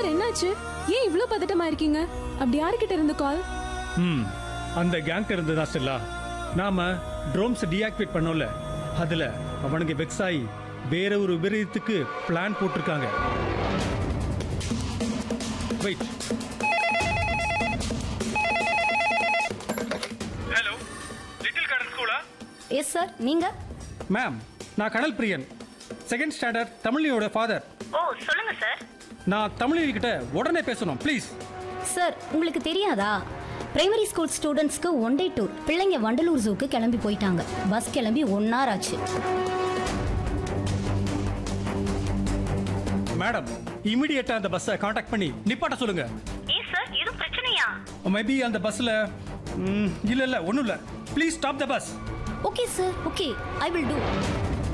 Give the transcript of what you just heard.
sir என்னாச்சு ஏன் இவ்ளோ பதட்டமா இருக்கீங்க அப்படி யாருக்கிட்ட இருந்து கால் ம் அந்த கேங் இருந்ததா ஸ்டெல்லா நாம ட்ரோம்ஸ் டீஆக்டிவேட் பண்ணோம்ல அதுல அவனுங்க வெக்ஸ் ஆகி வேற ஒரு விபரீதத்துக்கு பிளான் போட்டிருக்காங்க வெயிட் ஹலோ லிட்டில் கார்டன் ஸ்கூலா எஸ் சார் நீங்க மேம் நான் கடல் பிரியன் செகண்ட் ஸ்டாண்டர்ட் தமிழியோட ஃபாதர் ஓ சொல்லுங்க சார் நான் தமிழி கிட்ட உடனே பேசணும் ப்ளீஸ் சார் உங்களுக்கு தெரியாதா பிரைமரி ஸ்கூல் ஸ்டூடெண்ட்ஸ்க்கு ஒன் டே டூர் பிள்ளைங்க வண்டலூர் ஜூக்கு கிளம்பி போயிட்டாங்க பஸ் கிளம்பி ஒன் hour ஆச்சு மேடம் இமிடியேட்டா அந்த பஸ்ஸை காண்டாக்ட் பண்ணி நிப்பாட்ட சொல்லுங்க ஏன் சார் எதுவும் பிரச்சனையா மேபி அந்த பஸ்ல ம், இல்ல இல்ல ஒண்ணும் இல்ல please stop the bus okay sir okay I will two